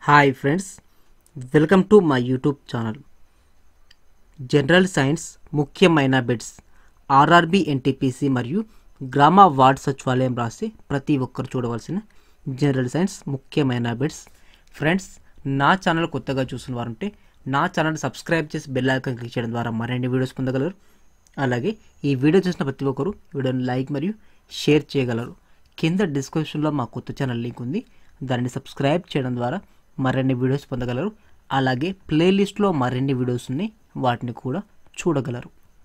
hi friends welcome to my YouTube channel general science ముఖ్యమైన bits RRB NTPC మరియు గ్రామ ward సచివాలయం రాసి ప్రతి ఒక్కరు చూడవలసిన జనరల్ సైన్స్ ముఖ్యమైన బిట్స్ ఫ్రెండ్స్ నా ఛానల్ కొత్తగా చూసిన వారు ఉంటే నా ఛానల్ సబ్స్క్రైబ్ చేసి బెల్ ఐకాన్ క్లిక్ చేయడం ద్వారా మరిన్ని వీడియోస్ పొందగలరు అలాగే ఈ వీడియో చూసిన ప్రతి ఒక్కరు వీడియోని లైక్ మరియు షేర్ చేయగలరు కింద డిస్క్రిప్షన్లో మా కొత్త ఛానల్ లింక్ ఉంది దానిని సబ్స్క్రైబ్ చేయడం ద్వారా మరిన్ని వీడియోస్ పొందగలరు అలాగే ప్లేలిస్ట్లో మరిన్ని వీడియోస్ ఉన్నాయి వాటిని కూడా చూడగలరు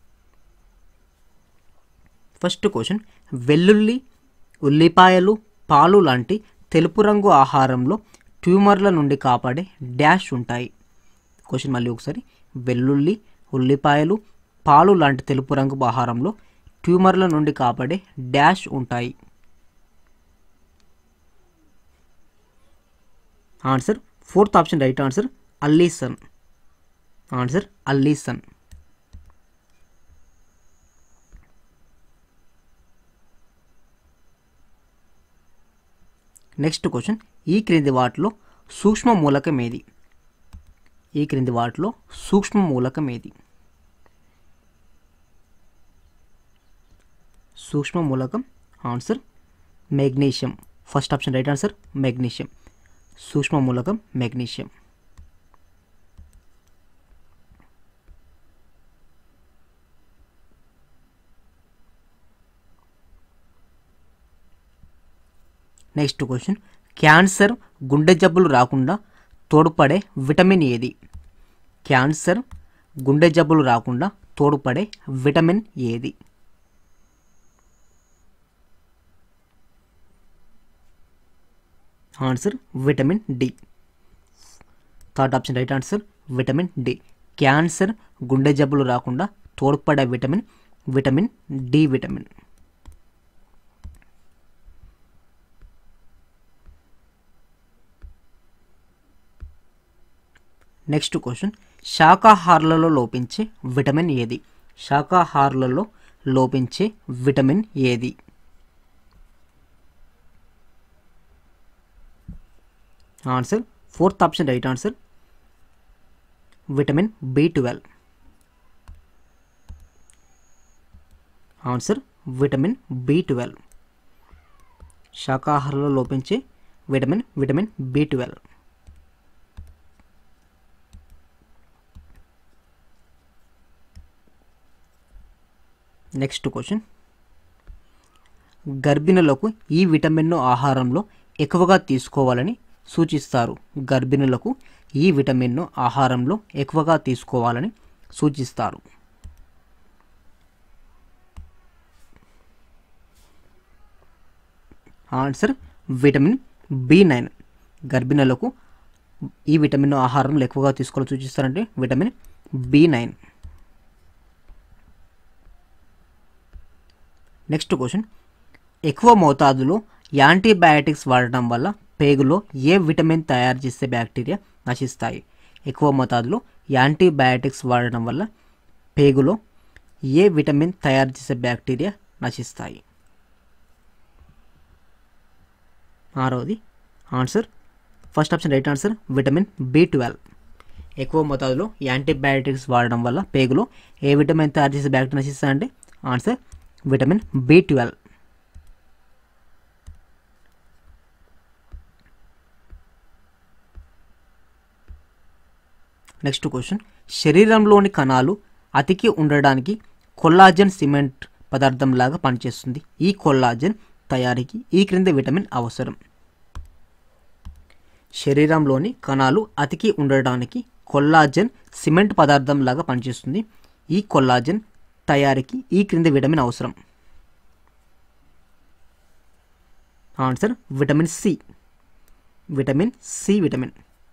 ఫస్ట్ క్వశ్చన్ వెల్లుల్లి ఉల్లిపాయలు పాలు లాంటి తెలుపు రంగు ఆహారంలో ట్యూమర్ల నుండి కాపాడే డాష్ ఉంటాయి క్వశ్చన్ మళ్ళీ ఒకసారి వెల్లుల్లి ఉల్లిపాయలు పాలు లాంటి తెలుపు రంగు ఆహారంలో ట్యూమర్ల నుండి కాపాడే డాష్ ఉంటాయి answer fourth option right answer allicin answer allicin next question ఈ క్రింది వాటిలో సూక్ష్మ మూలకం ఏది ఈ క్రింది వాటిలో సూక్ష్మ మూలకం ఏది సూక్ష్మ మూలకం answer magnesium first option right answer magnesium సూక్ష్మ మూలకం మెగ్నీషియం నెక్స్ట్ క్వశ్చన్ క్యాన్సర్ గుండె జబ్బులు రాకుండా తోడ్పడే విటమిన్ ఏది క్యాన్సర్ గుండె జబ్బులు రాకుండా తోడ్పడే విటమిన్ ఏది answer vitamin D third option right answer vitamin D cancer గుండె జబ్బులు రాకుండా తోడ్పడే vitamin vitamin D vitamin next question శాకాహారులలో లోపించే విటమిన్ ఏది శాకాహారులలో లోపించే విటమిన్ ఏది answer fourth option right answer vitamin B twelve answer vitamin B twelve శాకాహారంలో లోపించే vitamin vitamin B twelve next question గర్భిణులకు ఈ విటమిన్ను ఆహారంలో ఎక్కువగా తీసుకోవాలని సూచిస్తారు గర్భిణులకు ఈ విటమిన్ను ఆహారంలో ఎక్కువగా తీసుకోవాలని సూచిస్తారు ఆన్సర్ విటమిన్ బి నైన్ గర్భిణులకు ఈ విటమిన్ ఆహారంలో ఎక్కువగా తీసుకోవాలని సూచిస్తారంటే vitamin B nine next question ఎక్కువ మోతాదులో యాంటీబయాటిక్స్ వాడటం వల్ల పేగులో ఏ విటమిన్ తయారు చేసే బ్యాక్టీరియా నశిస్తాయి ఎక్కువ మోతాదులో యాంటీబయాటిక్స్ వాడటం వల్ల పేగులో ఏ విటమిన్ తయారు చేసే బ్యాక్టీరియా నశిస్తాయి ఆరవది answer first option right answer vitamin B twelve ఎక్కువ మోతాదులో యాంటీబయాటిక్స్ వాడడం వల్ల పేగులో ఏ విటమిన్ తయారు చేసే బ్యాక్టీరియా నశిస్తాయంటే answer vitamin B twelve next question శరీరంలోని కణాలు అతికి ఉండడానికి కొల్లాజన్ సిమెంట్ పదార్థం లాగా పనిచేస్తుంది ఈ కొల్లాజన్ తయారీకి ఈ క్రింద విటమిన్ అవసరం శరీరంలోని కణాలు అతికి ఉండడానికి కొల్లాజన్ సిమెంట్ పదార్థం లాగా పనిచేస్తుంది ఈ కొల్లాజన్ తయారీకి ఈ క్రింద విటమిన్ అవసరం answer vitamin C vitamin C vitamin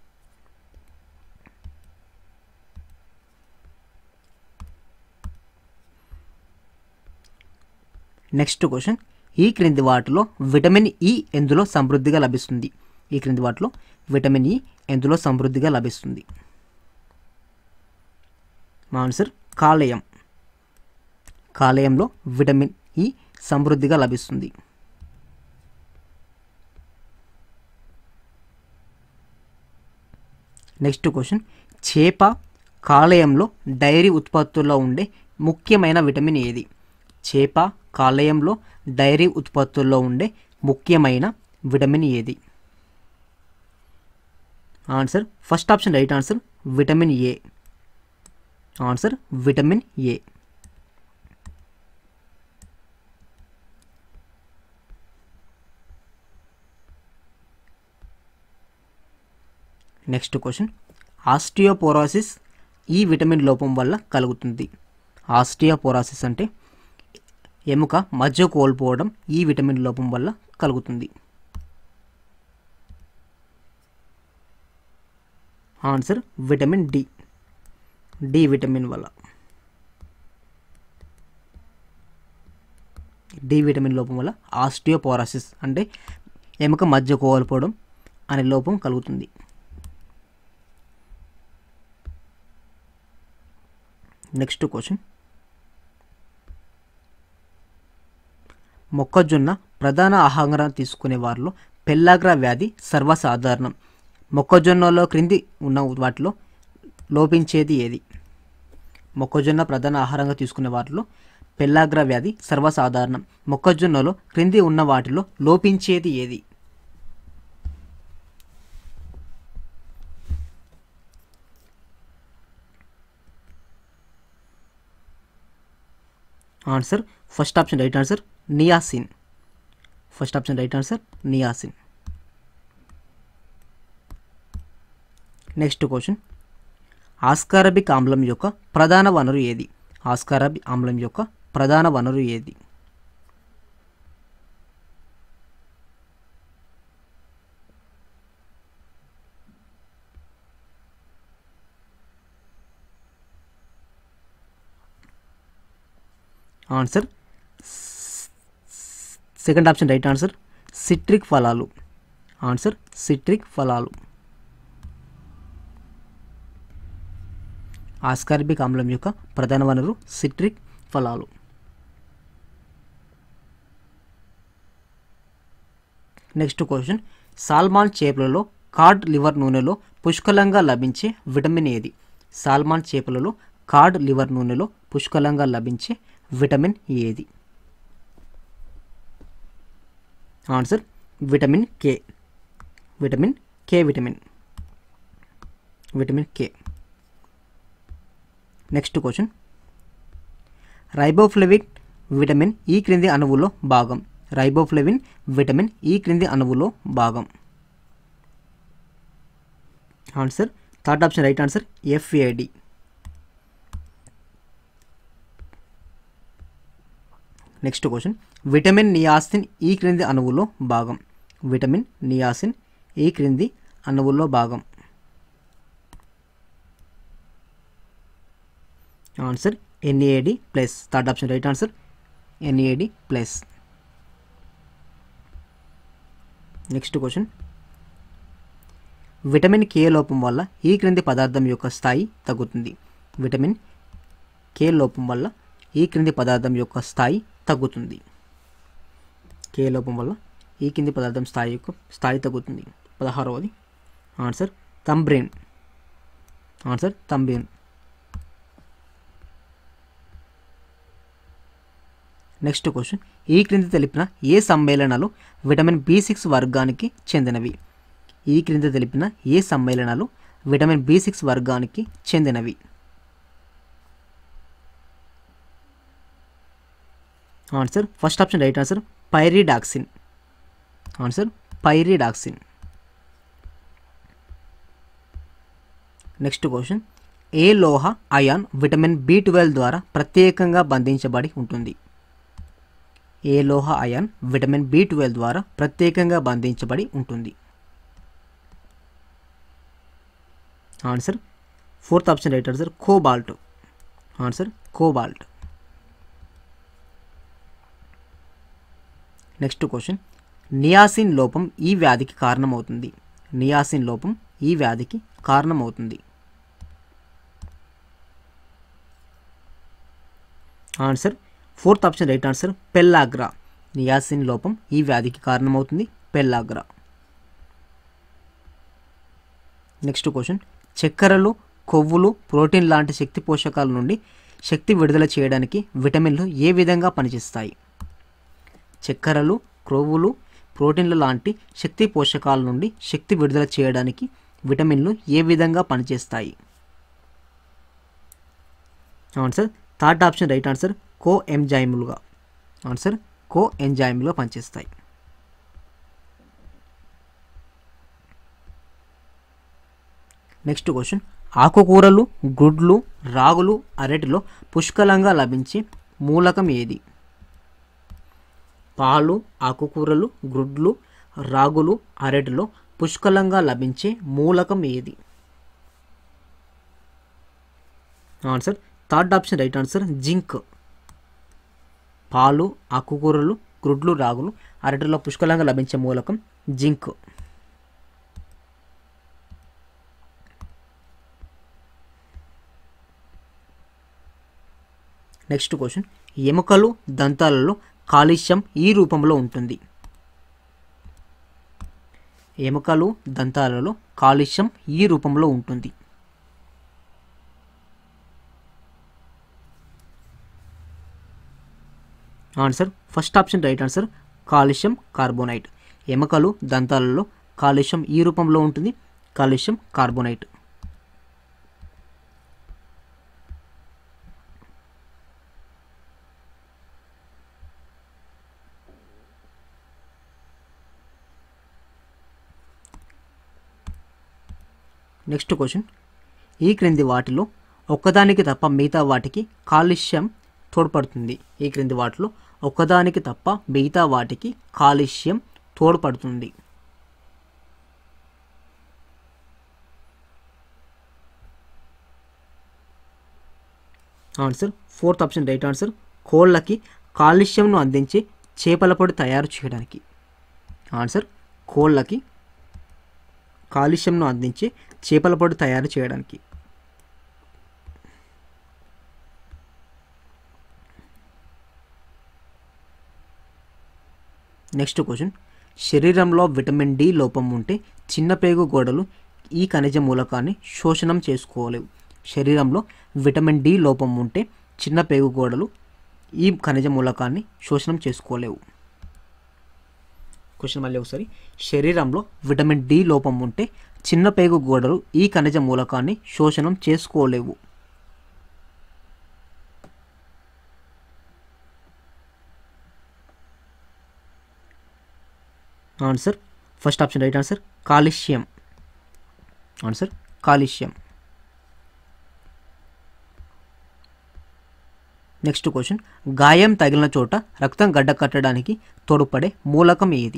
next question ఈ క్రింది వాటిలో విటమిన్ ఇ ఎందులో సమృద్ధిగా లభిస్తుంది ఈ క్రింది వాటిలో విటమిన్ ఇ ఎందులో సమృద్ధిగా లభిస్తుంది ఆన్సర్ కాలేయం కాలేయంలో విటమిన్ ఇ సమృద్ధిగా లభిస్తుంది నెక్స్ట్ క్వశ్చన్ చేప కాలేయంలో డైరీ ఉత్పత్తుల్లో ఉండే ముఖ్యమైన విటమిన్ ఏది చేప కాలేయంలో డైరీ ఉత్పత్తుల్లో ఉండే ముఖ్యమైన విటమిన్ ఏది answer first option right answer vitamin A answer vitamin A next question osteoporosis ఈ విటమిన్ లోపం వల్ల కలుగుతుంది ఆస్టియోపోరాసిస్ అంటే ఎముక మజ్జ కోల్పోవడం ఈ విటమిన్ లోపం వల్ల కలుగుతుంది answer vitamin D D vitamin వల్ల డి విటమిన్ లోపం వల్ల ఆస్టియోపోరాసిస్ అంటే ఎముక మధ్య కోల్పోవడం అనే లోపం కలుగుతుంది నెక్స్ట్ క్వశ్చన్ మొక్కజొన్న ప్రధాన ఆహారం తీసుకునే వారిలో పెల్లాగ్ర వ్యాధి సర్వసాధారణం మొక్కజొన్నలో క్రింది ఉన్న వాటిలో లోపించేది ఏది మొక్కజొన్న ప్రధాన ఆహారంగా తీసుకునే వాటిలో పెల్లాగ్ర వ్యాధి సర్వసాధారణం మొక్కజొన్నలో క్రింది ఉన్న వాటిలో లోపించేది ఏది answer first option right answer niacin first option right answer niacin next question ascorbic ఆమ్లం యొక్క ప్రధాన వనరు ఏది ఆస్కారబిక్ ఆమ్లం యొక్క ప్రధాన వనరు ఏది answer second option right answer citric ఫలాలు ఆన్సర్ సిట్రిక్ ఫలాలు ఆస్కార్బిక్ ఆమ్లం యొక్క ప్రధాన వనరు సిట్రిక్ ఫలాలు నెక్స్ట్ క్వశ్చన్ సాల్మాన్ చేపలలో కార్డ్ లివర్ నూనెలో పుష్కలంగా లభించే విటమిన్ ఏది సాల్మాన్ చేపలలో కార్డ్ లివర్ నూనెలో పుష్కలంగా లభించే విటమిన్ ఏది answer vitamin K vitamin K vitamin vitamin K next question riboflavin vitamin ఈ క్రింది అణువులో భాగం రైబోఫ్లవిన్ విటమిన్ ఈ క్రింది అణువులో భాగం answer third option right answer FAD next question vitamin niacin ఈ క్రింది అణువులో భాగం విటమిన్ నియాసిన్ ఈ క్రింది అణువుల్లో భాగం answer NAD plus third option right answer NAD plus next question vitamin K లోపం వల్ల ఈ క్రింది పదార్థం యొక్క స్థాయి తగ్గుతుంది విటమిన్ కే లోపం వల్ల ఈ క్రింది పదార్థం యొక్క స్థాయి తగ్గుతుంది కే లోపం వల్ల ఈ కింది పదార్థం స్థాయి యొక్క స్థాయి తగ్గుతుంది పదహారవది ఆన్సర్ తంబ్రేన్ ఆన్సర్ తంబ్రేన్ నెక్స్ట్ క్వశ్చన్ ఈ క్రింది తెలిపిన ఏ సమ్మేళనాలు విటమిన్ బి సిక్స్ వర్గానికి చెందినవి ఈ క్రింది తెలిపిన ఏ సమ్మేళనాలు విటమిన్ బి సిక్స్ వర్గానికి చెందినవి answer first option right answer pyridoxine answer pyridoxine next question ఏ లోహ అయాన్ విటమిన్ బి ట్వెల్వ్ ద్వారా ప్రత్యేకంగా బంధించబడి ఉంటుంది ఏ లోహ అయాన్ విటమిన్ బి ట్వెల్వ్ ద్వారా ప్రత్యేకంగా బంధించబడి ఉంటుంది answer fourth option right answer cobalt answer cobalt next question niacin లోపం ఈ వ్యాధికి కారణమవుతుంది నియాసిన్ లోపం ఈ వ్యాధికి కారణమవుతుంది answer fourth option right answer pellagra niacin లోపం ఈ వ్యాధికి కారణమవుతుంది పెల్లాగ్రా నెక్స్ట్ క్వశ్చన్ చక్కెరలు కొవ్వులు ప్రోటీన్ లాంటి శక్తి పోషకాల నుండి శక్తి విడుదల చేయడానికి విటమిన్లు ఏ విధంగా పనిచేస్తాయి చక్కెరలు క్రొవ్వులు ప్రోటీన్లు లాంటి శక్తి పోషకాల నుండి శక్తి విడుదల చేయడానికి విటమిన్లు ఏ విధంగా పనిచేస్తాయి answer third option right answer కో ఎంజైములుగా ఆన్సర్ కో ఎంజైములుగా పనిచేస్తాయి నెక్స్ట్ క్వశ్చన్ ఆకుకూరలు గుడ్లు రాగులు అరటిలో పుష్కలంగా లభించే మూలకం ఏది పాలు ఆకుకూరలు గుడ్లు రాగులు అరటిలో పుష్కలంగా లభించే మూలకం ఏది answer third option right answer zinc పాలు ఆకుకూరలు గుడ్లు రాగులు అరటిలో పుష్కలంగా లభించే మూలకం జింక్ నెక్స్ట్ క్వశ్చన్ ఎముకలు దంతాలలో కాలుష్యం ఈ రూపంలో ఉంటుంది ఎముకలు దంతాలలో కాలుష్యం ఈ రూపంలో ఉంటుంది answer first option right answer కాలుష్యం కార్బోనైట్ ఎముకలు దంతాలలో కాలుష్యం ఈ రూపంలో ఉంటుంది కాలుష్యం కార్బోనైట్ నెక్స్ట్ క్వశ్చన్ ఈ క్రింది వాటిలో ఒక్కదానికి తప్ప మిగతా వాటికి కాలుష్యం తోడ్పడుతుంది ఈ క్రింది వాటిలో ఒక్కదానికి తప్ప మిగతా వాటికి కాలుష్యం తోడ్పడుతుంది answer fourth option right answer కోళ్ళకి కాలుష్యంను అందించే చేపల పొడి తయారు చేయడానికి ఆన్సర్ కోళ్ళకి కాలుష్యంను అందించే చేపల పొడి తయారు చేయడానికి నెక్స్ట్ క్వశ్చన్ శరీరంలో విటమిన్ డి లోపం ఉంటే చిన్న పేగు గోడలు ఈ ఖనిజ మూలకాన్ని శోషణం చేసుకోలేవు శరీరంలో విటమిన్ డి లోపం ఉంటే చిన్న పేగు గోడలు ఈ ఖనిజ మూలకాన్ని శోషణం చేసుకోలేవు క్వశ్చన్ మళ్ళీ ఒకసారి శరీరంలో విటమిన్ డి లోపం ఉంటే చిన్న పేగు గోడలు ఈ ఖనిజ మూలకాన్ని శోషణం చేసుకోలేవు answer first option right answer కాలుష్యం ఆన్సర్ కాలుష్యం నెక్స్ట్ క్వశ్చన్ గాయం తగిలిన చోట రక్తం గడ్డ కట్టడానికి తోడ్పడే మూలకం ఏది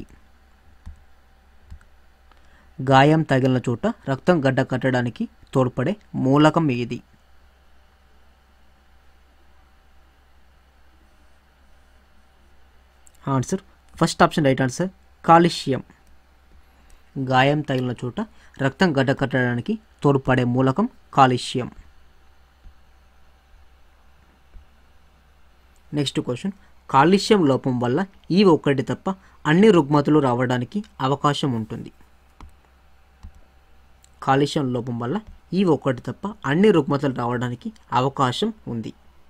గాయం తగిలిన చోట రక్తం గడ్డ కట్టడానికి తోడ్పడే మూలకం ఏది answer first option right answer కాలుష్యం గాయం తగిలిన చోట రక్తం గడ్డ కట్టడానికి తోడ్పడే మూలకం కాలుష్యం నెక్స్ట్ క్వశ్చన్ కాలుష్యం లోపం వల్ల ఈ ఒక్కటి తప్ప అన్ని రుగ్మతులు రావడానికి అవకాశం ఉంటుంది కాలుష్యం లోపం వల్ల ఈ ఒక్కటి తప్ప అన్ని రుగ్మతలు రావడానికి అవకాశం ఉంది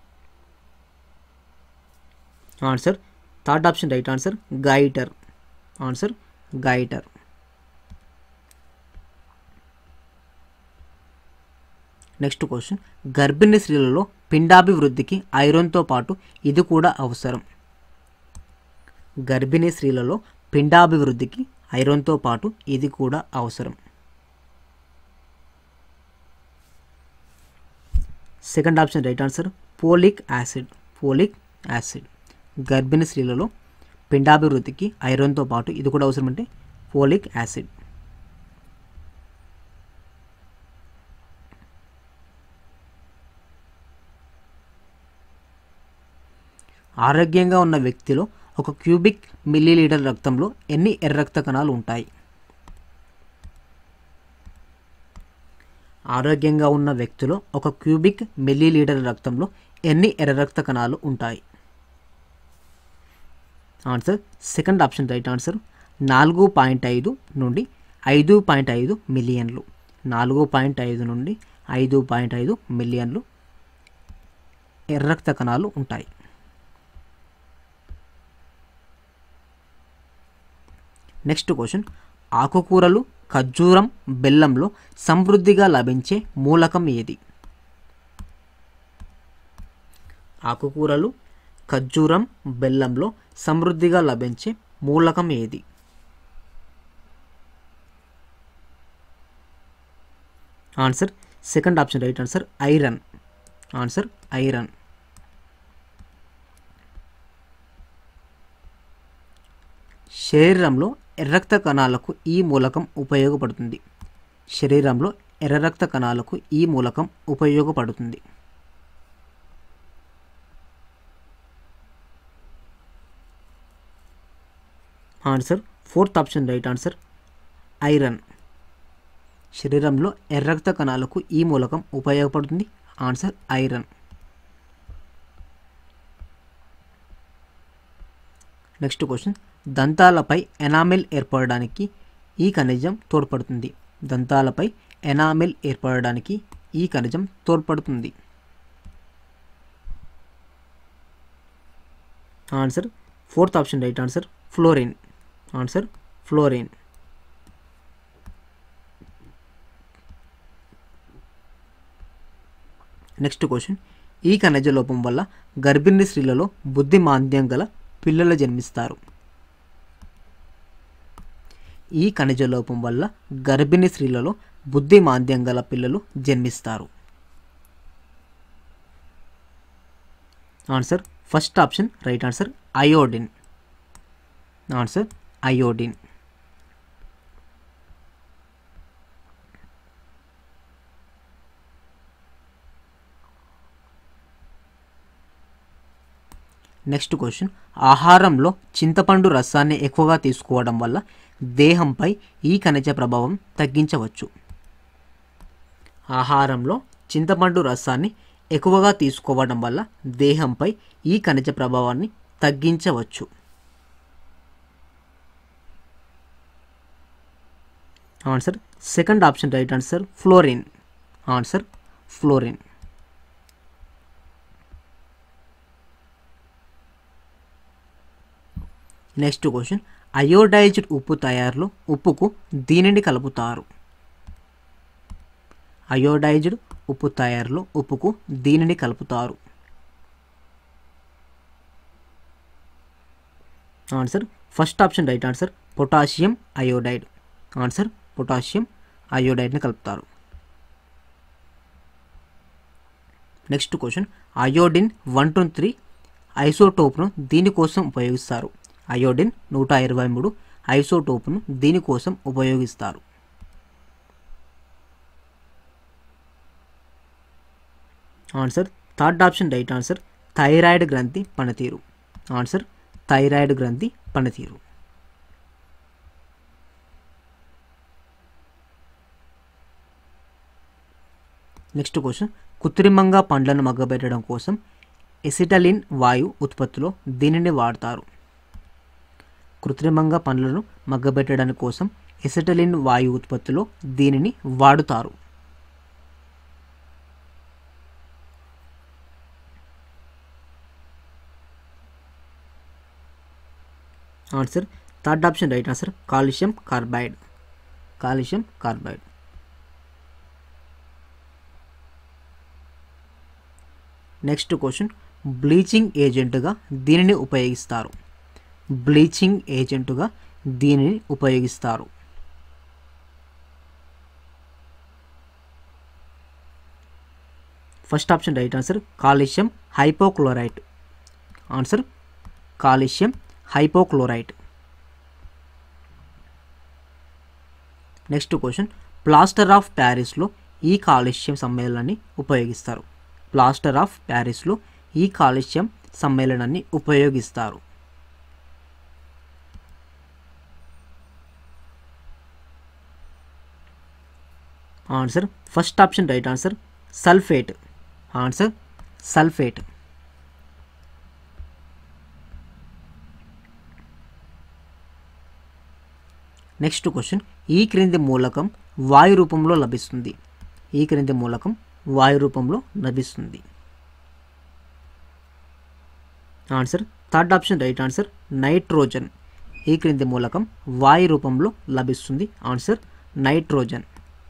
answer third option right answer goitre answer goitre next question గర్భిణీ స్త్రీలలో పిండాభివృద్ధికి ఐరన్తో పాటు ఇది కూడా అవసరం గర్భిణీ స్త్రీలలో పిండాభివృద్ధికి ఐరన్తో పాటు ఇది కూడా అవసరం second option right answer folic acid folic acid గర్భిణీ స్త్రీలలో పిండాభివృద్ధికి ఐరన్తో పాటు ఇది కూడా అవసరం అంటే పోలిక్ యాసిడ్ ఆరోగ్యంగా ఉన్న వ్యక్తిలో ఒక క్యూబిక్ మిల్లీలీటర్ రక్తంలో ఎన్ని ఎర్ర రక్త కణాలు ఉంటాయి ఆరోగ్యంగా ఉన్న వ్యక్తిలో ఒక క్యూబిక్ మిల్లీలీటర్ రక్తంలో ఎన్ని ఎర్ర రక్త కణాలు ఉంటాయి answer second option right answer నాలుగు పాయింట్ ఐదు నుండి ఐదు పాయింట్ ఐదు మిలియన్లు నాలుగు పాయింట్ ఐదు నుండి ఐదు పాయింట్ ఐదు మిలియన్లు ఎర్ర రక్త కణాలు ఉంటాయి నెక్స్ట్ క్వశ్చన్ ఆకుకూరలు ఖర్జూరం బెల్లంలో సమృద్ధిగా లభించే మూలకం ఏది ఆకుకూరలు ఖర్జూరం బెల్లంలో సమృద్ధిగా లభించే మూలకం ఏది answer second option right answer iron answer iron శరీరంలో ఎర్ర రక్త కణాలకు ఈ మూలకం ఉపయోగపడుతుంది శరీరంలో ఎర్ర రక్త కణాలకు ఈ మూలకం ఉపయోగపడుతుంది answer fourth option right answer iron శరీరంలో ఎర్ర రక్త కణాలకు ఈ మూలకం ఉపయోగపడుతుంది ఆన్సర్ ఐరన్ నెక్స్ట్ క్వశ్చన్ దంతాలపై ఎనామిల్ ఏర్పడడానికి ఈ ఖనిజం తోడ్పడుతుంది దంతాలపై ఎనామిల్ ఏర్పడడానికి ఈ ఖనిజం తోడ్పడుతుంది answer fourth option right answer fluorine answer fluorine next question ఈ ఖనిజ లోపం వల్ల గర్భిణీ స్త్రీలలో బుద్ధి మాంద్యం గల పిల్లలు జన్మిస్తారు ఈ ఖనిజ లోపం వల్ల గర్భిణీ స్త్రీలలో బుద్ధి మాంద్యం గల పిల్లలు జన్మిస్తారు answer first option right answer iodine answer iodine next question ఆహారంలో చింతపండు రసాన్ని ఎక్కువగా తీసుకోవడం వల్ల దేహంపై ఈ ఖనిజ ప్రభావం తగ్గించవచ్చు ఆహారంలో చింతపండు రసాన్ని ఎక్కువగా తీసుకోవడం వల్ల దేహంపై ఈ ఖనిజ ప్రభావాన్ని తగ్గించవచ్చు answer second option right answer fluorine answer fluorine next question iodised ఉప్పు తయారులో ఉప్పుకు దీనిని కలుపుతారు అయోడైజ్డ్ ఉప్పు తయారులో ఉప్పుకు దీనిని కలుపుతారు answer first option right answer potassium iodide answer potassium అయోడైడ్ని కలుపుతారు next question iodine one two three ఐసోటోప్ను దీనికోసం ఉపయోగిస్తారు అయోడిన్ నూట ఇరవై మూడు ఐసోటోప్ను దీనికోసం ఉపయోగిస్తారు answer third option right answer thyroid గ్రంథి పనితీరు ఆన్సర్ థైరాయిడ్ గ్రంథి పనితీరు నెక్స్ట్ క్వశ్చన్ కృత్రిమంగా పండ్లను మగ్గబెట్టడం కోసం ఎసిటలిన్ వాయు ఉత్పత్తిలో దీనిని వాడతారు కృత్రిమంగా పండ్లను మగ్గబెట్టడానికి కోసం ఎసిటలిన్ వాయు ఉత్పత్తిలో దీనిని వాడుతారు answer third option right answer calcium carbide calcium carbide next question bleaching ఏజెంట్గా దీనిని ఉపయోగిస్తారు బ్లీచింగ్ ఏజెంటుగా దీనిని ఉపయోగిస్తారు first option right answer calcium hypochlorite answer calcium hypochlorite next question plaster of ప్యారిస్లో ఈ కాలుష్యం సమ్మేళనాన్ని ఉపయోగిస్తారు ప్లాస్టర్ ఆఫ్ ప్యారిస్లో ఈ కాలుష్యం సమ్మేళనాన్ని ఉపయోగిస్తారు answer first option right answer sulphate answer sulphate next question ఈ క్రింది మూలకం వాయు రూపంలో లభిస్తుంది ఈ క్రింది మూలకం వాయు రూపంలో లభిస్తుంది answer third option right answer nitrogen ఈ క్రింది మూలకం వాయు రూపంలో లభిస్తుంది answer nitrogen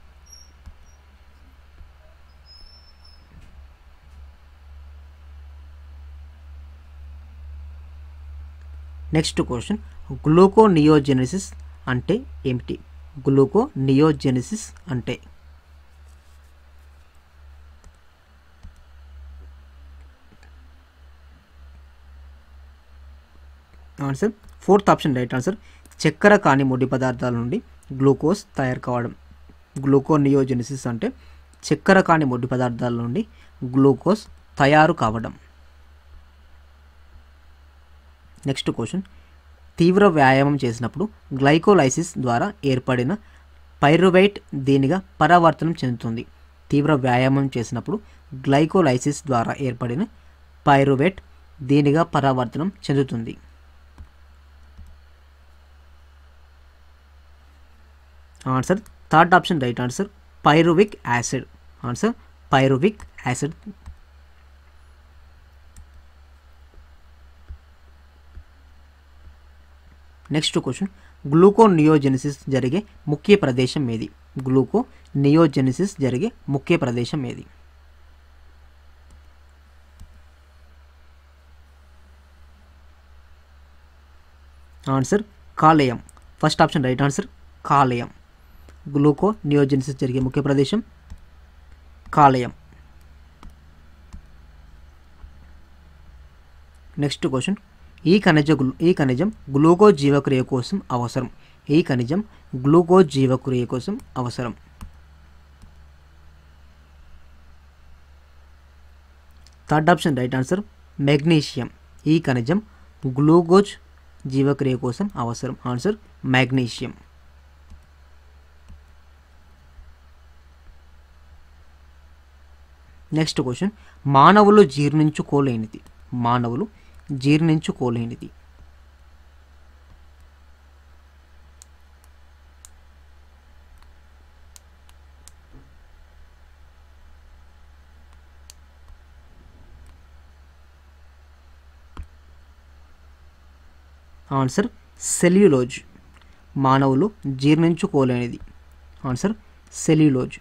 next question gluconeogenesis అంటే ఏమిటి గ్లూకోనియోజెనిసిస్ అంటే answer fourth option right answer చక్కెర కాని ముడి పదార్థాల నుండి గ్లూకోజ్ తయారు కావడం గ్లూకోనియోజెనిసిస్ అంటే చక్కెర కాని ముడి పదార్థాల నుండి గ్లూకోజ్ తయారు కావడం నెక్స్ట్ క్వశ్చన్ తీవ్ర వ్యాయామం చేసినప్పుడు గ్లైకోలైసిస్ ద్వారా ఏర్పడిన పైరువైట్ దీనిగా పరావర్తనం చెందుతుంది తీవ్ర వ్యాయామం చేసినప్పుడు గ్లైకోలైసిస్ ద్వారా ఏర్పడిన పైరువేట్ దీనిగా పరావర్తనం చెందుతుంది answer third option right answer pyruvic acid answer pyruvic acid next question gluconeogenesis జరిగే ముఖ్య ప్రదేశం ఏది గ్లూకో నియోజెనిసిస్ జరిగే ముఖ్య ప్రదేశం ఏది ఆన్సర్ కాలేయం ఫస్ట్ ఆప్షన్ రైట్ ఆన్సర్ కాలేయం గ్లూకో నియోజెనిసిస్ జరిగే ముఖ్య ప్రదేశం కాలేయం నెక్స్ట్ క్వశ్చన్ ఈ ఖనిజ గ్లూ- ఈ ఖనిజం గ్లూకోజ్ జీవక్రియ కోసం అవసరం ఈ ఖనిజం గ్లూకోజ్ జీవక్రియ కోసం అవసరం third option right answer magnesium ఈ ఖనిజం గ్లూకోజ్ జీవక్రియ కోసం అవసరం ఆన్సర్ మ్యాగ్నీషియం నెక్స్ట్ క్వశ్చన్ మానవులు జీర్ణించుకోలేనిది మానవులు జీర్ణించుకోలేనిది ఆన్సర్ సెల్యులోజ్ మానవులు జీర్ణించుకోలేనిది ఆన్సర్ సెల్యులోజ్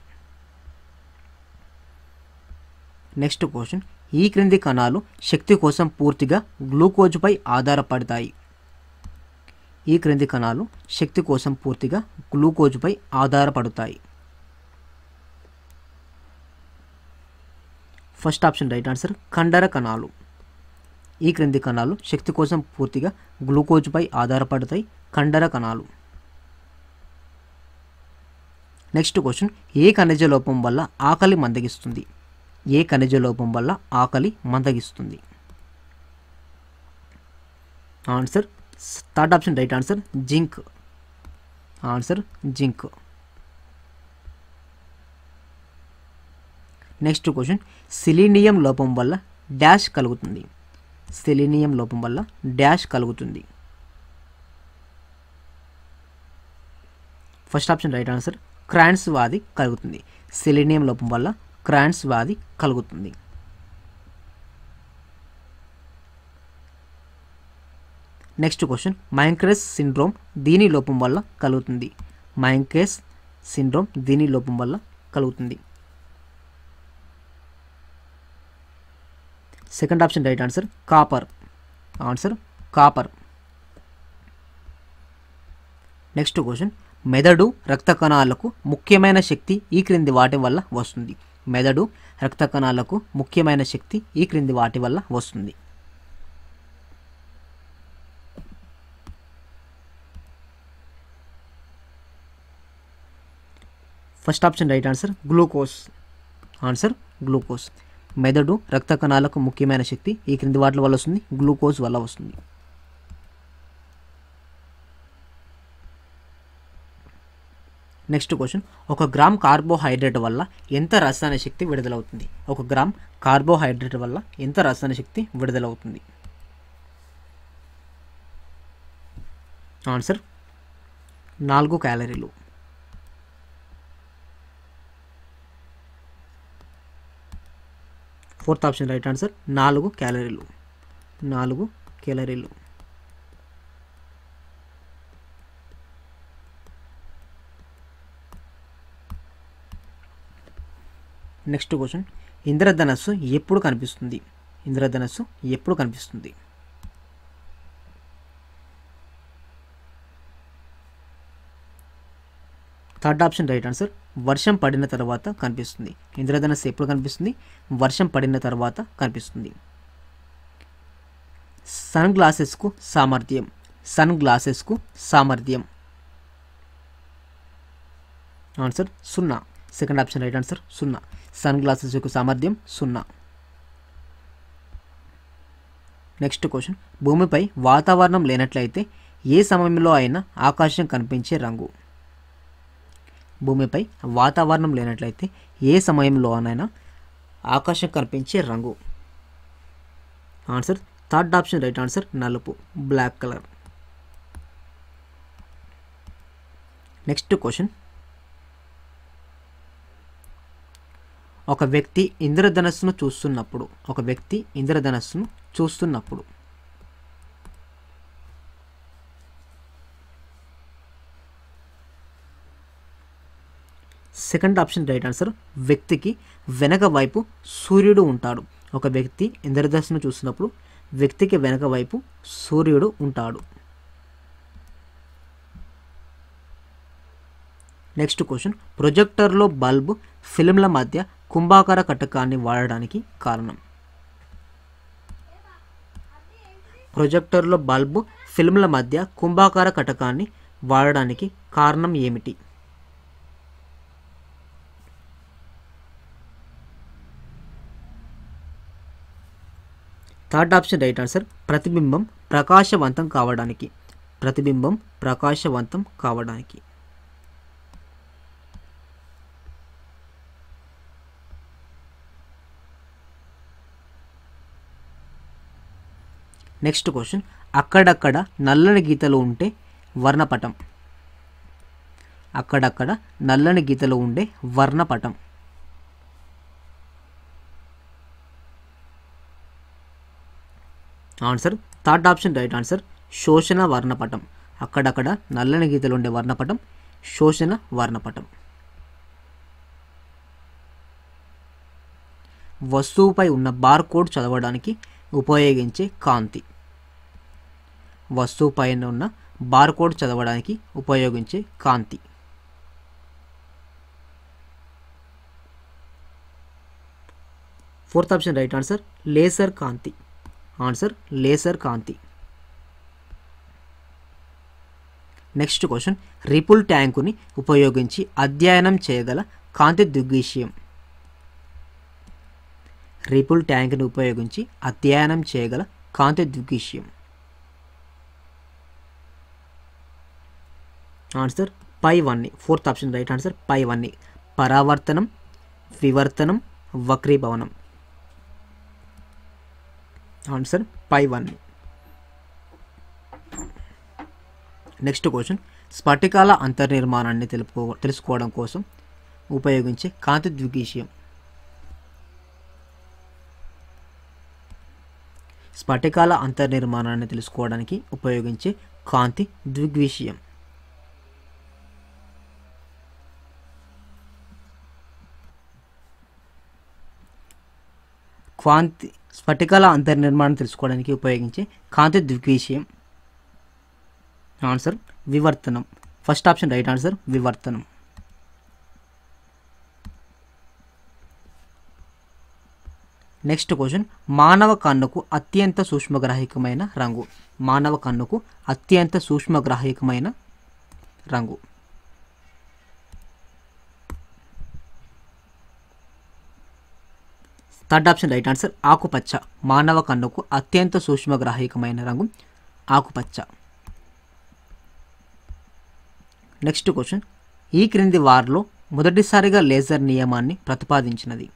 నెక్స్ట్ క్వశ్చన్ ఈ క్రింది కణాలు శక్తి కోసం పూర్తిగా గ్లూకోజ్పై ఆధారపడతాయి ఈ క్రింది కణాలు శక్తి కోసం పూర్తిగా గ్లూకోజ్పై ఆధారపడతాయి ఫస్ట్ ఆప్షన్ రైట్ ఆన్సర్ కండర కణాలు ఈ క్రింది కణాలు శక్తి కోసం పూర్తిగా గ్లూకోజ్పై ఆధారపడతాయి కండర కణాలు నెక్స్ట్ క్వశ్చన్ ఏ ఖనిజ లోపం వల్ల ఆకలి మందగిస్తుంది ఏ ఖనిజ లోపం వల్ల ఆకలి మందగిస్తుంది answer third option right answer zinc answer zinc next question selenium లోపం వల్ల డాష్ కలుగుతుంది సెలీనియం లోపం వల్ల డాష్ కలుగుతుంది first option right answer Crohn's వ్యాధి కలుగుతుంది సెలీనియం లోపం వల్ల క్రాన్స్ వ్యాధి కలుగుతుంది నెక్స్ట్ క్వశ్చన్ మైంక్రెస్ సిండ్రోమ్ దీని లోపం వల్ల కలుగుతుంది మైంక్రెస్ సిండ్రోమ్ దీని లోపం వల్ల కలుగుతుంది second option right answer copper answer copper next question మెదడు రక్త కణాలకు ముఖ్యమైన శక్తి ఈ క్రింది వాటి వల్ల వస్తుంది మెదడు రక్త కణాలకు ముఖ్యమైన శక్తి ఈ క్రింది వాటి వల్ల వస్తుంది first option right answer glucose answer glucose మెదడు రక్త కణాలకు ముఖ్యమైన శక్తి ఈ క్రింది వాటి వల్ల వస్తుంది గ్లూకోజ్ వల్ల వస్తుంది నెక్స్ట్ క్వశ్చన్ ఒక గ్రామ్ కార్బోహైడ్రేట్ వల్ల ఎంత రసాయన శక్తి విడుదలవుతుంది ఒక గ్రామ్ కార్బోహైడ్రేట్ వల్ల ఎంత రసాయన శక్తి విడుదలవుతుంది ఆన్సర్ నాలుగు క్యాలరీలు ఫోర్త్ ఆప్షన్ రైట్ ఆన్సర్ నాలుగు క్యాలరీలు నాలుగు క్యాలరీలు నెక్స్ట్ క్వశ్చన్ ఇంద్రధనస్సు ఎప్పుడు కనిపిస్తుంది ఇంద్రధనస్సు ఎప్పుడు కనిపిస్తుంది థర్డ్ ఆప్షన్ రైట్ ఆన్సర్ వర్షం పడిన తర్వాత కనిపిస్తుంది ఇంద్రధనస్సు ఎప్పుడు కనిపిస్తుంది వర్షం పడిన తర్వాత కనిపిస్తుంది సన్ గ్లాసెస్కు సామర్థ్యం సన్ గ్లాసెస్కు సామర్థ్యం ఆన్సర్ సున్నా సెకండ్ ఆప్షన్ రైట్ ఆన్సర్ సున్నా సన్ గ్లాసెస్ యొక్క సామర్థ్యం సున్నా నెక్స్ట్ క్వశ్చన్ భూమిపై వాతావరణం లేనట్లయితే ఏ సమయంలో అయినా ఆకాశం కనిపించే రంగు భూమిపై వాతావరణం లేనట్లయితే ఏ సమయంలోనైనా ఆకాశం కనిపించే రంగు answer third option right answer నలుపు బ్లాక్ కలర్ నెక్స్ట్ క్వశ్చన్ ఒక వ్యక్తి ఇంద్రధనస్సును చూస్తున్నప్పుడు ఒక వ్యక్తి ఇంద్రధనస్సును చూస్తున్నప్పుడు సెకండ్ ఆప్షన్ రైట్ ఆన్సర్ వ్యక్తికి వెనక వైపు సూర్యుడు ఉంటాడు ఒక వ్యక్తి ఇంద్రధనస్సును చూస్తున్నప్పుడు వ్యక్తికి వెనక వైపు సూర్యుడు ఉంటాడు నెక్స్ట్ క్వశ్చన్ ప్రొజెక్టర్లో బల్బ్ ఫిల్మ్ల మధ్య కుంభాకార కటకాన్ని వాడడానికి కారణం ప్రొజెక్టర్లో బల్బ్ ఫిల్మ్ల మధ్య కుంభాకార కటకాన్ని వాడడానికి కారణం ఏమిటి థర్డ్ ఆప్షన్ రైట్ ఆన్సర్ ప్రతిబింబం ప్రకాశవంతం కావడానికి ప్రతిబింబం ప్రకాశవంతం కావడానికి నెక్స్ట్ క్వశ్చన్ అక్కడక్కడ నల్లని గీతలు ఉంటే వర్ణపటం అక్కడక్కడ నల్లని గీతలు ఉండే వర్ణపటం answer third option right answer శోషణ వర్ణపటం అక్కడక్కడ నల్లని గీతలు ఉండే వర్ణపటం శోషణ వర్ణపటం వస్తువుపై ఉన్న బార్ కోడ్ చదవడానికి ఉపయోగించే కాంతి వస్తువు పైన ఉన్న బార్ కోడ్ చదవడానికి ఉపయోగించే కాంతి fourth option right answer laser కాంతి ఆన్సర్ లేసర్ కాంతి నెక్స్ట్ క్వశ్చన్ రిపుల్ ట్యాంకుని ఉపయోగించి అధ్యయనం చేయగల కాంతి దృగ్విషయం రిపుల్ ట్యాంక్ని ఉపయోగించి అధ్యయనం చేయగల కాంతి దృగ్విషయం ఆన్సర్ పై వన్ని ఫోర్త్ ఆప్షన్ రైట్ ఆన్సర్ పై వన్ని పరావర్తనం వివర్తనం వక్రీభవనం ఆన్సర్ పై వన్ నెక్స్ట్ క్వశ్చన్ స్ఫటికాల అంతర్నిర్మాణాన్ని తెలుపుకో తెలుసుకోవడం కోసం ఉపయోగించే కాంతి ద్విగీషయం స్ఫటికాల అంతర్నిర్మాణాన్ని తెలుసుకోవడానికి ఉపయోగించే కాంతి ద్విగ్విషయం క్వాంతి స్ఫటికాల అంతర్నిర్మాణం తెలుసుకోవడానికి ఉపయోగించే కాంతి ద్విగ్విషయం ఆన్సర్ వివర్తనం ఫస్ట్ ఆప్షన్ రైట్ ఆన్సర్ వివర్తనం నెక్స్ట్ క్వశ్చన్ మానవ కన్నుకు అత్యంత సూక్ష్మగ్రాహికమైన రంగు మానవ కన్నుకు అత్యంత సూక్ష్మగ్రాహికమైన రంగు థర్డ్ ఆప్షన్ రైట్ ఆన్సర్ ఆకుపచ్చ మానవ కన్నుకు అత్యంత సూక్ష్మగ్రాహికమైన రంగు ఆకుపచ్చ నెక్స్ట్ క్వశ్చన్ ఈ క్రింది వారిలో మొదటిసారిగా లేజర్ నియమాన్ని ప్రతిపాదించినది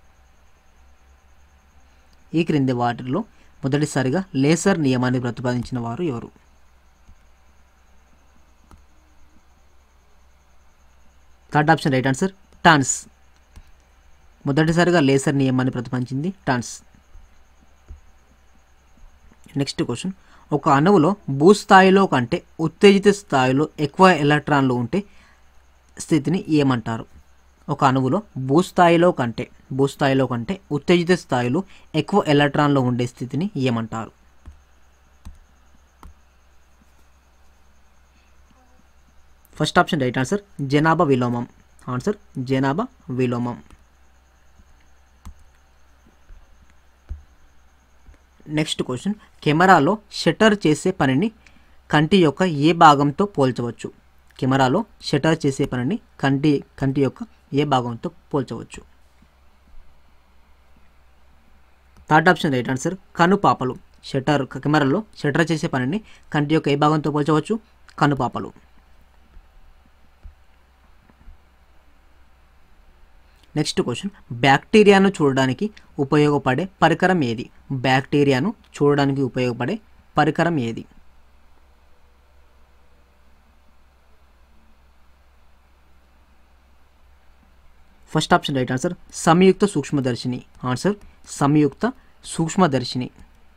ఈ క్రింది వాటిలో మొదటిసారిగా లేసర్ నియమాన్ని ప్రతిపాదించిన వారు ఎవరు third option right answer Townes మొదటిసారిగా లేసర్ నియమాన్ని ప్రతిపాదించింది టాన్స్ నెక్స్ట్ క్వశ్చన్ ఒక అణువులో భూస్థాయిలో కంటే ఉత్తేజిత స్థాయిలో ఎక్కువ ఎలక్ట్రాన్లు ఉంటే స్థితిని ఏమంటారు ఒక అణువులో భూస్థాయిలో కంటే భూస్థాయిలో కంటే ఉత్తేజిత స్థాయిలో ఎక్కువ ఎలక్ట్రాన్లు ఉండే స్థితిని ఏమంటారు ఫస్ట్ ఆప్షన్ రైట్ ఆన్సర్ జనాభా విలోమం ఆన్సర్ జనాభా విలోమం నెక్స్ట్ క్వశ్చన్ కెమెరాలో షట్టర్ చేసే పనిని కంటి యొక్క ఏ భాగంతో పోల్చవచ్చు కెమెరాలో షట్టర్ చేసే పనిని కంటి కంటి యొక్క ఏ భాగంతో పోల్చవచ్చు థర్డ్ ఆప్షన్ రైట్ ఆన్సర్ కనుపాపలు షట్టర్ కెమెరాలో షట్టర్ చేసే పనిని కంటి యొక్క ఏ భాగంతో పోల్చవచ్చు కనుపాపలు నెక్స్ట్ క్వశ్చన్ బ్యాక్టీరియాను చూడడానికి ఉపయోగపడే పరికరం ఏది బ్యాక్టీరియాను చూడడానికి ఉపయోగపడే పరికరం ఏది ఫస్ట్ ఆప్షన్ రైట్ ఆన్సర్ సంయుక్త సూక్ష్మదర్శిని ఆన్సర్ సంయుక్త సూక్ష్మదర్శిని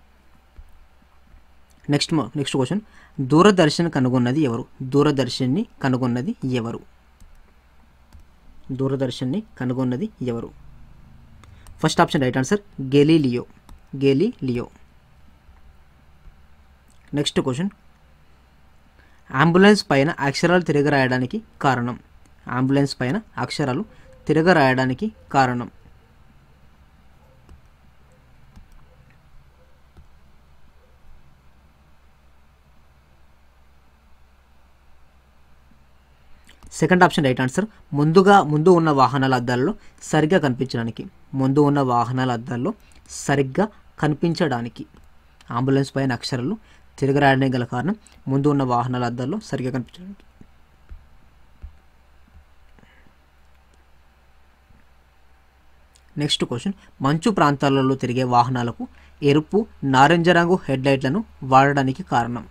నెక్స్ట్ నెక్స్ట్ క్వశ్చన్ దూరదర్శన్ కనుగొన్నది ఎవరు దూరదర్శన్ని కనుగొన్నది ఎవరు దూరదర్శన్ని కనుగొన్నది ఎవరు first option right answer Galileo Galileo next question ambulance పైన అక్షరాలు తిరగరాయడానికి కారణం అంబులెన్స్ పైన అక్షరాలు తిరగరాయడానికి కారణం సెకండ్ ఆప్షన్ రైట్ ఆన్సర్ ముందుగా ముందు ఉన్న వాహనాల అద్దాల్లో సరిగ్గా కనిపించడానికి ముందు ఉన్న వాహనాల అద్దాల్లో సరిగ్గా కనిపించడానికి అంబులెన్స్ పైన అక్షరాలు తిరగరాయడానికి గల కారణం ముందు ఉన్న వాహనాల అద్దాల్లో సరిగ్గా కనిపించడానికి నెక్స్ట్ క్వశ్చన్ మంచు ప్రాంతాలలో తిరిగే వాహనాలకు ఎరుపు నారింజ రంగు హెడ్ లైట్లను వాడడానికి కారణం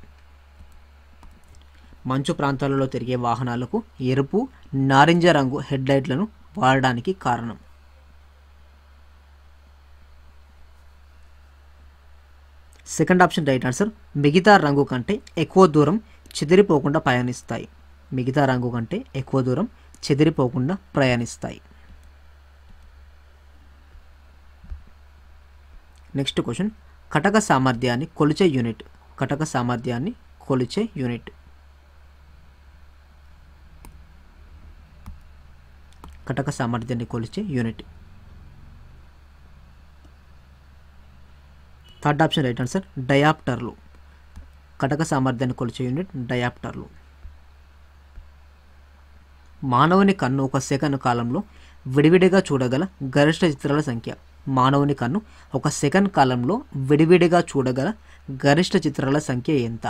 మంచు ప్రాంతాలలో తిరిగే వాహనాలకు ఎరుపు నారింజ రంగు హెడ్ లైట్లను వాడడానికి కారణం సెకండ్ ఆప్షన్ రైట్ ఆన్సర్ మిగతా రంగు కంటే ఎక్కువ దూరం చెదిరిపోకుండా ప్రయాణిస్తాయి మిగతా రంగు కంటే ఎక్కువ దూరం చెదిరిపోకుండా ప్రయాణిస్తాయి నెక్స్ట్ క్వశ్చన్ కటక సామర్థ్యాన్ని కొలిచే యూనిట్ కటక సామర్థ్యాన్ని కొలిచే యూనిట్ కటక సామర్థ్యాన్ని కొలిచే unit third option right answer డయాప్టర్లు కటక సామర్థ్యాన్ని కొలిచే యూనిట్ డయాప్టర్లు మానవుని కన్ను ఒక సెకండ్ కాలంలో విడివిడిగా చూడగల గరిష్ట చిత్రాల సంఖ్య మానవుని కన్ను ఒక సెకండ్ కాలంలో విడివిడిగా చూడగల గరిష్ట చిత్రాల సంఖ్య ఎంత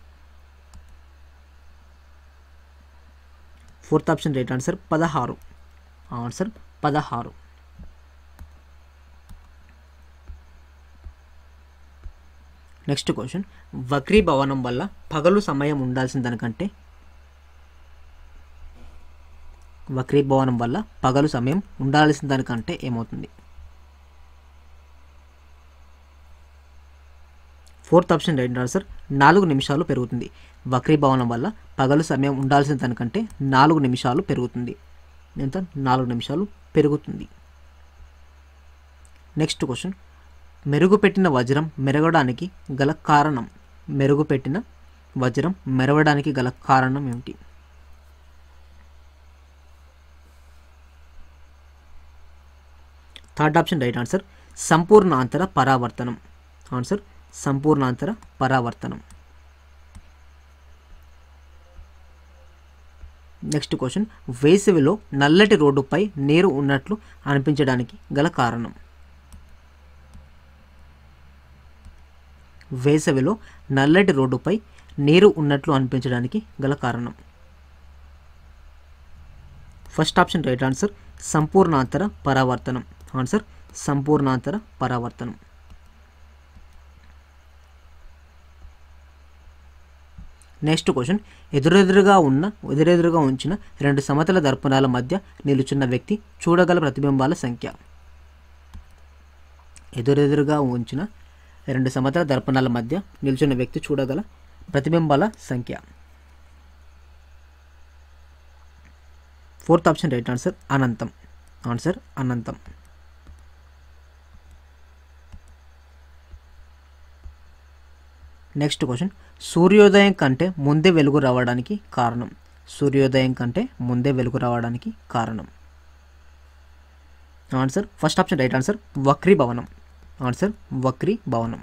ఫోర్త్ ఆప్షన్ రైట్ ఆన్సర్ పదహారు ఆన్సర్ పదహారు నెక్స్ట్ క్వశ్చన్ వక్రీభవనం వల్ల పగలు సమయం ఉండాల్సిన దానికంటే వక్రీభవనం వల్ల పగలు సమయం ఉండాల్సిన దానికంటే ఏమవుతుంది ఫోర్త్ ఆప్షన్ రైట్ ఆన్సర్ నాలుగు నిమిషాలు పెరుగుతుంది వక్రీభవనం వల్ల పగలు సమయం ఉండాల్సిన దానికంటే నాలుగు నిమిషాలు పెరుగుతుంది ఎంత నాలుగు నిమిషాలు పెరుగుతుంది నెక్స్ట్ క్వశ్చన్ మెరుగుపెట్టిన వజ్రం మెరగడానికి గల కారణం మెరుగుపెట్టిన వజ్రం మెరవడానికి గల కారణం ఏమిటి థర్డ్ ఆప్షన్ రైట్ ఆన్సర్ సంపూర్ణాంతర పరావర్తనం ఆన్సర్ సంపూర్ణాంతర పరావర్తనం నెక్స్ట్ క్వశ్చన్ వేసవిలో నల్లటి రోడ్డుపై నీరు ఉన్నట్లు అనిపించడానికి గల కారణం వేసవిలో నల్లటి రోడ్డుపై నీరు ఉన్నట్లు అనిపించడానికి గల కారణం ఫస్ట్ ఆప్షన్ రైట్ ఆన్సర్ సంపూర్ణాంతర పరావర్తనం ఆన్సర్ సంపూర్ణాంతర పరావర్తనం నెక్స్ట్ క్వశ్చన్ ఎదురెదురుగా ఉన్న ఎదురెదురుగా ఉంచిన రెండు సమతల దర్పణాల మధ్య నిలుచున్న వ్యక్తి చూడగల ప్రతిబింబాల సంఖ్య ఎదురెదురుగా ఉంచిన రెండు సమతల దర్పణాల మధ్య నిలుచున్న వ్యక్తి చూడగల ప్రతిబింబాల సంఖ్య ఫోర్త్ ఆప్షన్ రైట్ ఆన్సర్ అనంతం ఆన్సర్ అనంతం నెక్స్ట్ క్వశ్చన్ సూర్యోదయం కంటే ముందే వెలుగు రావడానికి కారణం సూర్యోదయం కంటే ముందే వెలుగు రావడానికి కారణం answer first option right answer వక్రీ భవనం ఆన్సర్ వక్రీ భవనం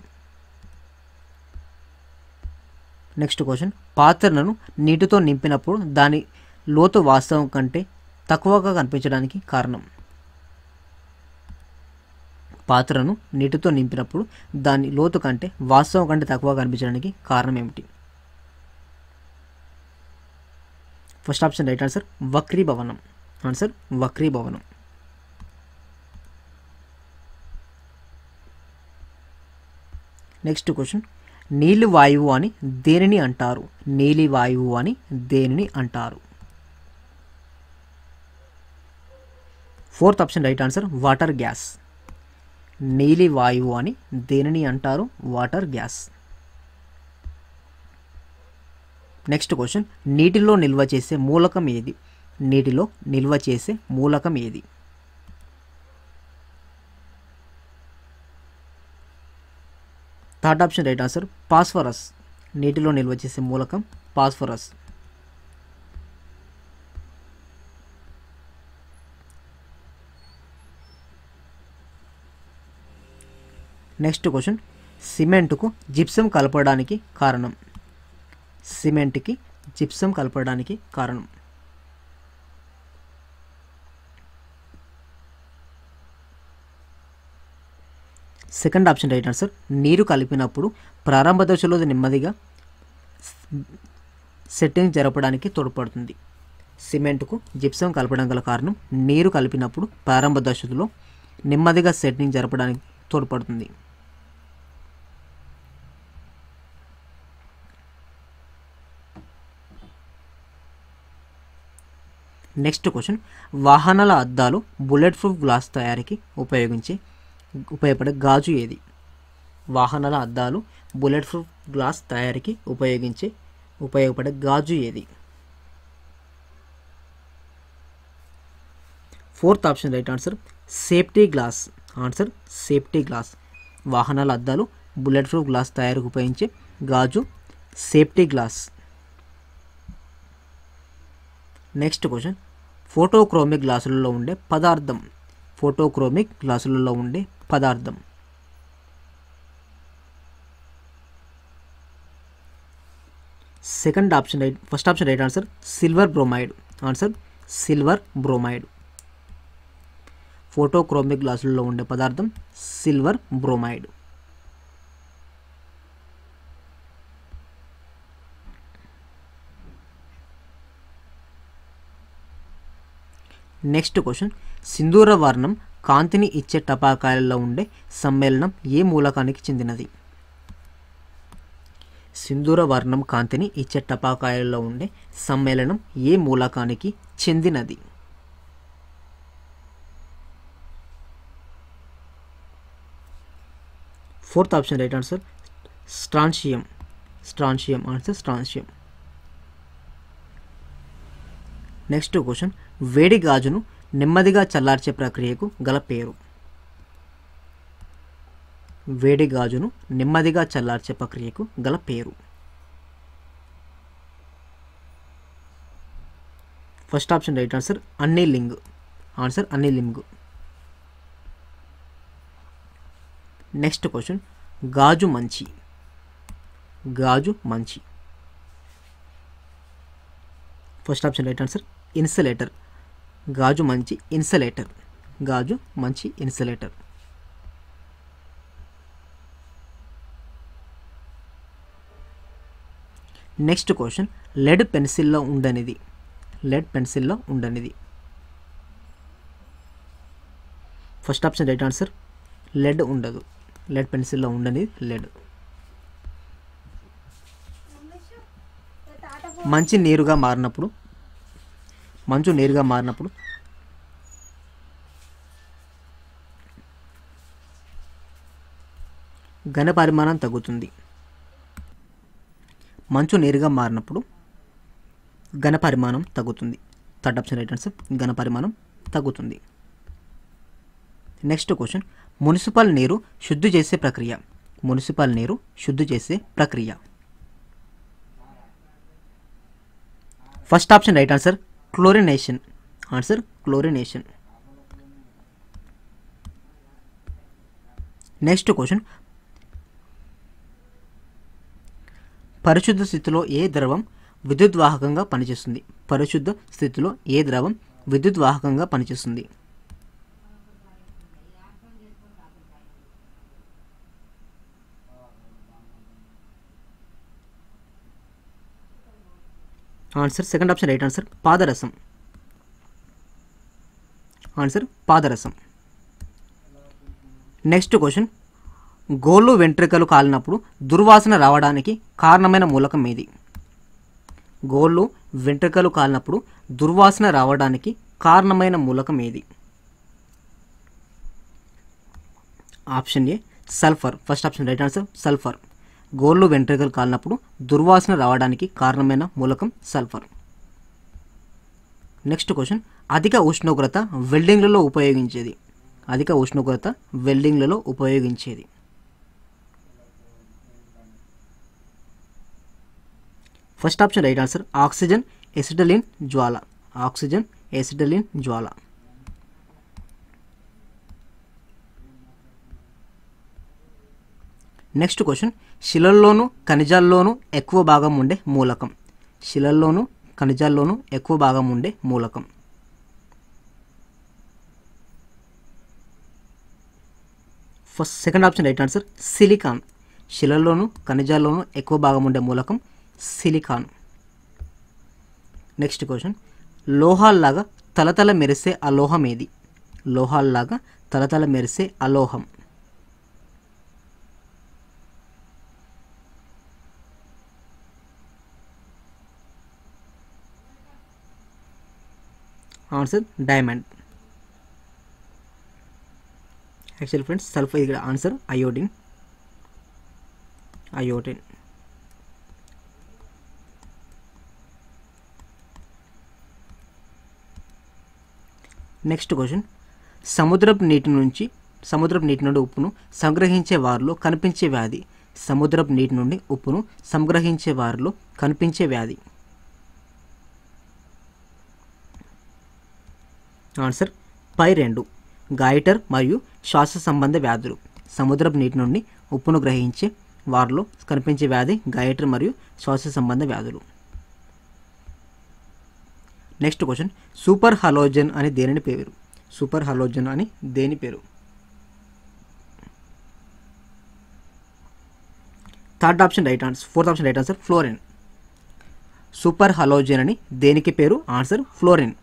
నెక్స్ట్ క్వశ్చన్ పాత్రలను నీటితో నింపినప్పుడు దాని లోతు వాస్తవం కంటే తక్కువగా కనిపించడానికి కారణం పాత్రను నీటితో నింపినప్పుడు దాని లోతు కంటే వాస్తవం కంటే తక్కువ కనిపించడానికి కారణం ఏమిటి ఫస్ట్ ఆప్షన్ రైట్ ఆన్సర్ వక్రీ భవనం ఆన్సర్ వక్రీ భవనం నెక్స్ట్ క్వశ్చన్ నీలి వాయువు అని దేనిని అంటారు నీలి వాయువు అని దేనిని అంటారు fourth option right answer water gas నీలి వాయువు అని దేనిని అంటారు వాటర్ గ్యాస్ నెక్స్ట్ క్వశ్చన్ నీటిలో నిల్వ చేసే మూలకం ఏది నీటిలో నిల్వ చేసే మూలకం ఏది third option right answer phosphorus నీటిలో నిల్వ చేసే మూలకం పాస్ఫరస్ నెక్స్ట్ క్వశ్చన్ సిమెంట్కు జిప్సం కలపడానికి కారణం సిమెంట్కి జిప్సం కలపడానికి కారణం సెకండ్ ఆప్షన్ రైట్ ఆన్సర్ నీరు కలిపినప్పుడు ప్రారంభ దశలో అది నెమ్మదిగా సెట్టింగ్ జరపడానికి తోడ్పడుతుంది సిమెంట్కు జిప్సం కలపడం గల కారణం నీరు కలిపినప్పుడు ప్రారంభ దశలో నెమ్మదిగా సెట్టింగ్ జరపడానికి తోడ్పడుతుంది నెక్స్ట్ క్వశ్చన్ వాహనాల అద్దాలు బుల్లెట్ ప్రూఫ్ గ్లాస్ తయారీకి ఉపయోగించే ఉపయోగపడే గాజు ఏది వాహనాల అద్దాలు బుల్లెట్ ప్రూఫ్ గ్లాస్ తయారీకి ఉపయోగించే ఉపయోగపడే గాజు ఏది fourth option right answer safety glass answer safety glass వాహనాల అద్దాలు బుల్లెట్ ప్రూఫ్ గ్లాస్ తయారీకి ఉపయోగించే గాజు safety glass next question photochromic గ్లాసులలో ఉండే పదార్థం ఫోటోక్రోమిక్ గ్లాసులలో ఉండే పదార్థం second option right first option right answer silver bromide answer silver bromide photochromic గ్లాసులలో ఉండే పదార్థం సిల్వర్ బ్రోమైడ్ నెక్స్ట్ క్వశ్చన్ సింధూర వర్ణం కాంతిని ఇచ్చే టపాకాయలలో ఉండే సమ్మేళనం ఏ మూలకానికి చెందినది సింధూర వర్ణం కాంతిని ఇచ్చే టపాకాయలలో ఉండే సమ్మేళనం ఏ మూలకానికి చెందినది fourth option right answer strontium strontium answer strontium next question వేడి గాజును నెమ్మదిగా చల్లార్చే ప్రక్రియకు గల పేరు వేడి గాజును నెమ్మదిగా చల్లార్చే ప్రక్రియకు గల పేరు first option right answer annealing answer annealing next question గాజు మంచి గాజు మంచి first option right answer insulator గాజు మంచి ఇన్సులేటర్ గాజు మంచి ఇన్సులేటర్ నెక్స్ట్ క్వశ్చన్ లెడ్ పెన్సిల్లో ఉండనిది లెడ్ పెన్సిల్లో ఉండనిది first option right answer lead ఉండదు లెడ్ పెన్సిల్లో ఉండనిది లెడ్ మంచి నీరుగా మారినప్పుడు మంచు నీరుగా మారినప్పుడు ఘన పరిమాణం తగ్గుతుంది మంచు నీరుగా మారినప్పుడు ఘన పరిమాణం తగ్గుతుంది థర్డ్ ఆప్షన్ రైట్ ఆన్సర్ ఘన పరిమాణం తగ్గుతుంది నెక్స్ట్ క్వశ్చన్ మున్సిపల్ నీరు శుద్ధి చేసే ప్రక్రియ మున్సిపల్ నీరు శుద్ధి చేసే ప్రక్రియ first option right answer chlorination answer chlorination next question పరిశుద్ధ స్థితిలో ఏ ద్రవం విద్యుత్ వాహకంగా పనిచేస్తుంది పరిశుద్ధ స్థితిలో ఏ ద్రవం విద్యుత్ వాహకంగా పనిచేస్తుంది answer second option right answer పాదరసం ఆన్సర్ పాదరసం నెక్స్ట్ క్వశ్చన్ గోళ్ళు వెంట్రుకలు కాలినప్పుడు దుర్వాసన రావడానికి కారణమైన మూలకం ఏది గోళ్ళు వెంట్రుకలు కాలినప్పుడు దుర్వాసన రావడానికి కారణమైన మూలకం ఏది option A sulphur first option right answer sulphur గోళ్ళు వెంట్రుకలు కాలినప్పుడు దుర్వాసన రావడానికి కారణమైన మూలకం సల్ఫర్ నెక్స్ట్ క్వశ్చన్ అధిక ఉష్ణోగ్రత వెల్డింగ్లలో ఉపయోగించేది అధిక ఉష్ణోగ్రత వెల్డింగ్లలో ఉపయోగించేది first option right answer oxygen acetylene జ్వాల ఆక్సిజన్ ఎసిటలిన్ జ్వాల నెక్స్ట్ క్వశ్చన్ శిలల్లోనూ ఖనిజాల్లోనూ ఎక్కువ భాగం ఉండే మూలకం శిలల్లోనూ ఖనిజాల్లోనూ ఎక్కువ భాగం ఉండే మూలకం first second option right answer silicon శిలల్లోనూ ఖనిజాల్లోనూ ఎక్కువ భాగం ఉండే మూలకం సిలికాన్ నెక్స్ట్ క్వశ్చన్ లోహాల్లాగా తలతల మెరిసే అలోహం ఏది లోహాల్లాగా తలతల మెరిసే అలోహం answer diamond actually friends sulphur ఇక్కడ answer iodine iodine next question సముద్రపు నీటి నుంచి సముద్రపు నీటి నుండి ఉప్పును సంగ్రహించే వారిలో కనిపించే వ్యాధి సముద్రపు నీటి నుండి ఉప్పును సంగ్రహించే వారిలో కనిపించే వ్యాధి ఆన్సర్ పై రెండు గాయిటర్ మరియు శ్వాస సంబంధ వ్యాధులు సముద్రపు నీటి నుండి ఉప్పును గ్రహించే వారిలో కనిపించే వ్యాధి గాయిటర్ మరియు శ్వాస సంబంధ వ్యాధులు నెక్స్ట్ క్వశ్చన్ సూపర్ హలోజన్ అని దేనిని పేరు సూపర్ హలోజన్ అని దేని పేరు third option right answer fourth option right answer fluorine super halogen అని దేనికి పేరు ఆన్సర్ ఫ్లోరిన్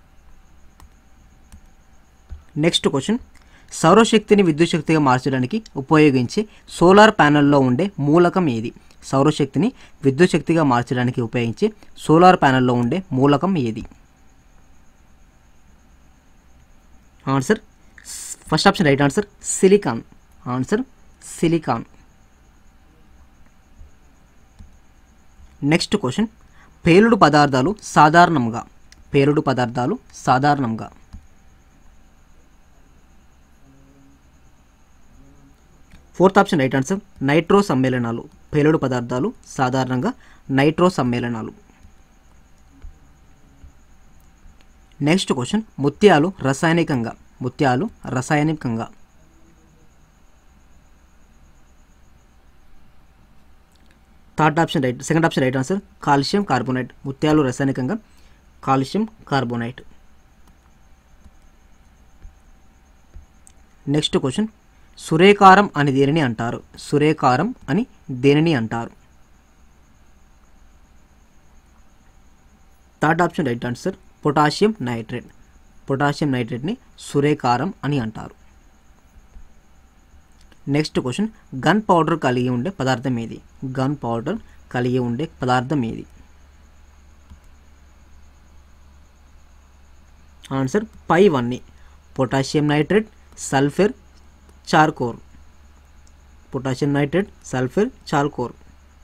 నెక్స్ట్ క్వశ్చన్ సౌరశక్తిని విద్యుత్ శక్తిగా మార్చడానికి ఉపయోగించే సోలార్ ప్యానెల్లో ఉండే మూలకం ఏది సౌరశక్తిని విద్యుత్ శక్తిగా మార్చడానికి ఉపయోగించే సోలార్ ప్యానెల్లో ఉండే మూలకం ఏది answer first option right answer silicon answer silicon next question పేలుడు పదార్థాలు సాధారణంగా పేలుడు పదార్థాలు సాధారణంగా fourth option right answer nitro సమ్మేళనాలు పేలుడు పదార్థాలు సాధారణంగా నైట్రో సమ్మేళనాలు నెక్స్ట్ క్వశ్చన్ ముత్యాలు రసాయనికంగా ముత్యాలు రసాయనికంగా third option right second option right answer calcium carbonate ముత్యాలు రసాయనికంగా కాల్షియం కార్బోనైట్ నెక్స్ట్ క్వశ్చన్ సురేకారం అని దేనిని అంటారు సురేకారం అని దేనిని అంటారు third option right answer potassium nitrate potassium నైట్రేట్ని సురేకారం అని అంటారు నెక్స్ట్ క్వశ్చన్ గన్ పౌడర్ కలిగి ఉండే పదార్థం ఏది గన్ పౌడర్ కలిగి ఉండే పదార్థం ఏది ఆన్సర్ పై వన్ని potassium nitrate sulphur charcoal potassium nitrate sulphur charcoal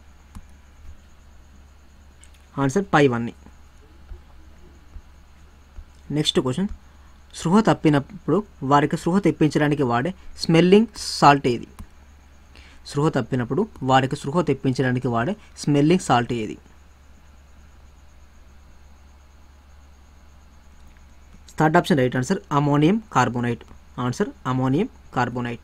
answer పై వన్ని నెక్స్ట్ క్వశ్చన్ స్పృహ తప్పినప్పుడు వారికి స్పృహ తెప్పించడానికి వాడే స్మెల్లింగ్ సాల్ట్ ఏది స్పృహ తప్పినప్పుడు వారికి స్పృహ తెప్పించడానికి వాడే స్మెల్లింగ్ సాల్ట్ ఏది third option right answer ammonium carbonate answer ammonium carbonate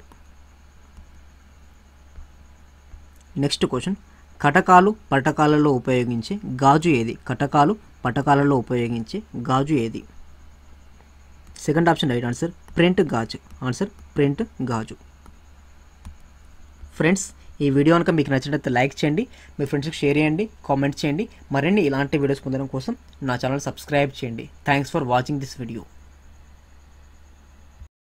next question కటకాలు పటకాలలో ఉపయోగించే గాజు ఏది కటకాలు పటకాలలో ఉపయోగించే గాజు ఏది second option right answer flint గాజు ఆన్సర్ ప్రింట్ గాజు ఫ్రెండ్స్ ఈ వీడియో కనుక మీకు నచ్చినట్లయితే లైక్ చేయండి మీ ఫ్రెండ్స్కి షేర్ చేయండి కామెంట్ చేయండి మరిన్ని ఇలాంటి వీడియోస్ పొందడం కోసం నా ఛానల్ సబ్స్క్రైబ్ చేయండి thanks for watching this video